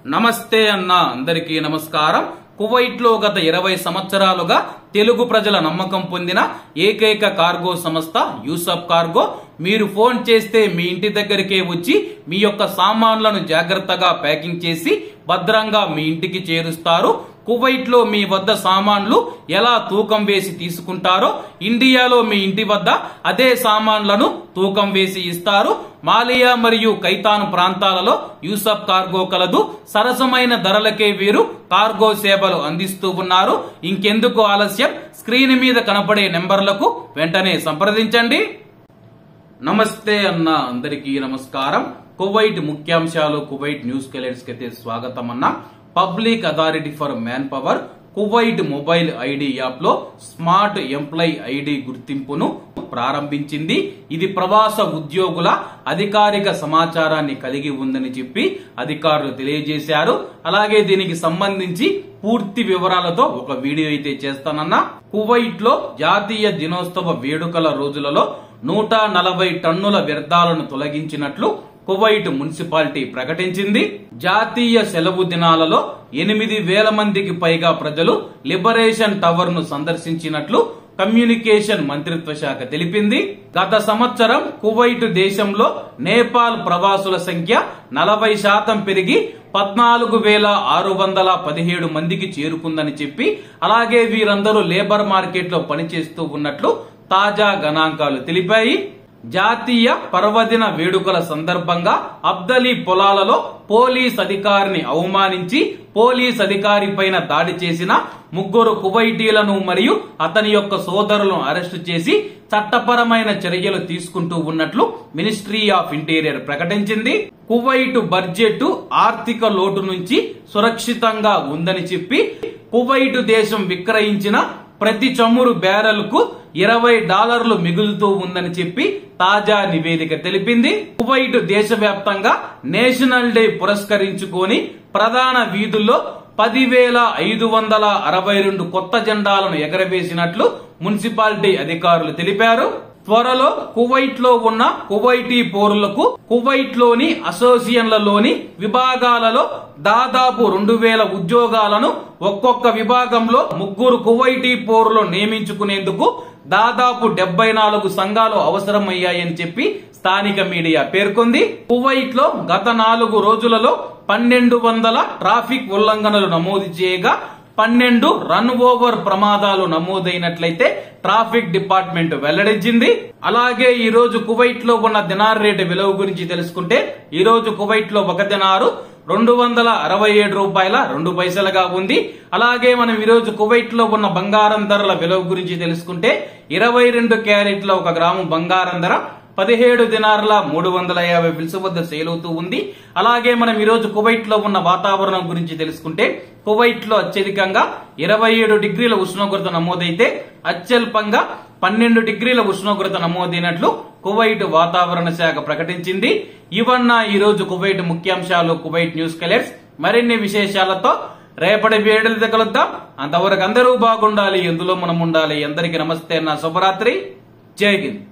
నమస్తే అన్న అందరికీ నమస్కారం కువైట్ లో గత ఇరవై సంవత్సరాలుగా తెలుగు ప్రజల నమ్మకం పొందిన ఏకైక కార్గో సంస్థ యూసఫ్ కార్గో మీరు ఫోన్ చేస్తే మీ ఇంటి దగ్గరికే వచ్చి మీ యొక్క సామాన్లను జాగ్రత్తగా ప్యాకింగ్ చేసి భద్రంగా మీ ఇంటికి చేరుస్తారు కువైట్ లో మీ వద్ద సామాన్లు ఎలా తూకం వేసి తీసుకుంటారో ఇండియాలో మీ ఇంటి వద్ద అదే సామాన్లను తూకం వేసి ఇస్తారు మాలియా మరియు కైతాన్ ప్రాంతాలలో యూసఫ్ కార్గో కలదు సరసమైన ధరలకే వీరు కార్గో సేవలు అందిస్తూ ఉన్నారు ఇంకెందుకు ఆలస్యం స్క్రీన్ మీద కనపడే నెంబర్లకు వెంటనే సంప్రదించండి నమస్తే అన్న అందరికీ నమస్కారం కువైట్ ముఖ్యాంశాలు కువైట్ న్యూస్ కెలెట్స్ కి అయితే స్వాగతం అన్న public authority for man power Kuwait mobile ID app లో స్మార్ట్ ఎంప్లాయ్ ఐడి గుర్తింపును ప్రారంభించింది ఇది ప్రవాస ఉద్యోగుల అధికారిక సమాచారాన్ని కలిగి ఉందని చెప్పి అధికారులు తెలియజేశారు అలాగే దీనికి సంబంధించి పూర్తి వివరాలతో ఒక వీడియో అయితే చేస్తానన్నా కువైట్ లో జాతీయ దినోత్సవ వేడుకల రోజులలో నూట నలభై టన్నుల వ్యర్థాలను తొలగించినట్లు కువైట్ మున్సిపాలిటీ ప్రకటించింది జాతీయ సెలవు దినాలలో ఎనిమిది వేల మందికి పైగా ప్రజలు లిబరేషన్ టవర్ ను సందర్శించినట్లు కమ్యూనికేషన్ మంత్రిత్వ శాఖ తెలిపింది గత సంవత్సరం కువైట్ దేశంలో నేపాల్ ప్రవాసుల సంఖ్య నలభై శాతం పెరిగి పద్నాలుగు వేల ఆరు వందల పదిహేడు మందికి చేరుకుందని చెప్పి అలాగే వీరందరూ లేబర్ మార్కెట్ లో పనిచేస్తూ ఉన్నట్లు తాజా గణాంకాలు తెలిపాయి జాతీయ పర్వదిన వేడుకల సందర్భంగా అబ్దలీ పొలాలలో పోలీస్ అధికారిని అవమానించి పోలీస్ అధికారి పైన దాడి చేసిన ముగ్గురు కువైటీలను మరియు అతని యొక్క సోదరులను అరెస్టు చేసి చట్టపరమైన చర్యలు తీసుకుంటూ ఉన్నట్లు మినిస్ట్రీ ఆఫ్ ఇంటీరియర్ ప్రకటించింది కువైట్ బడ్జెట్ ఆర్థిక లోటు నుంచి సురక్షితంగా ఉందని చెప్పి కువైట్ దేశం విక్రయించిన ప్రతి చమురు బ్యారెల్ కు ఇరవై డాలర్లు మిగులుతూ ఉందని చెప్పి తాజా నివేదిక తెలిపింది కువైట్ దేశవ్యాప్తంగా నేషనల్ డే పురస్కరించుకొని ప్రధాన వీధుల్లో పదివేల ఐదు వందల అరవై రెండు కొత్త జెండాలను ఎగరవేసినట్లు మున్సిపాలిటీ అధికారులు తెలిపారు త్వరలో కువైట్ లో ఉన్న కువైటీ పౌరులకు కువైట్ లోని అసోసియన్లలోని విభాగాలలో దాదాపు రెండు వేల ఉద్యోగాలను ఒక్కొక్క విభాగంలో ముగ్గురు కువైటీ పౌరులు నియమించుకునేందుకు దాదాపు డెబ్బై నాలుగు సంఘాలు అవసరమయ్యాయని చెప్పి స్థానిక మీడియా పేర్కొంది కువైట్ లో గత నాలుగు రోజులలో పన్నెండు వందల ట్రాఫిక్ ఉల్లంఘనలు నమోదు చేయగా పన్నెండు రన్ ఓవర్ ప్రమాదాలు నమోదైనట్లయితే ట్రాఫిక్ డిపార్ట్మెంట్ వెల్లడించింది అలాగే ఈ రోజు కువైట్ లో ఉన్న దినార్ రేటు విలువ గురించి తెలుసుకుంటే ఈ రోజు కువైట్ లో ఒక దినారు రెండు వందల అరవై ఏడు రూపాయల రెండు పైసలుగా ఉంది అలాగే మనం ఈ రోజు కువైట్ లో ఉన్న బంగారం ధరల విలువ గురించి తెలుసుకుంటే ఇరవై రెండు క్యారెట్ల ఒక గ్రాము బంగారం ధర పదిహేడు దినార్ల మూడు వందల యాభై ఫిల్స్ వద్ద సేల్ అవుతూ ఉంది అలాగే మనం ఈ రోజు కువైట్ లో ఉన్న వాతావరణం గురించి తెలుసుకుంటే కువైట్ లో అత్యధికంగా ఇరవై ఏడు డిగ్రీల ఉష్ణోగ్రత నమోదైతే అత్యల్పంగా పన్నెండు డిగ్రీల ఉష్ణోగ్రత నమోదైనట్లు కువైట్ వాతావరణ శాఖ ప్రకటించింది ఇవన్న ఈ రోజు కువైట్ ముఖ్యాంశాలు కువైట్ న్యూస్ కలర్స్ మరిన్ని విశేషాలతో రేపటి వేడుల కలుద్దాం అంతవరకు అందరూ బాగుండాలి ఎందులో మనం ఉండాలి అందరికీ నమస్తే నా శుభరాత్రి జై హింద్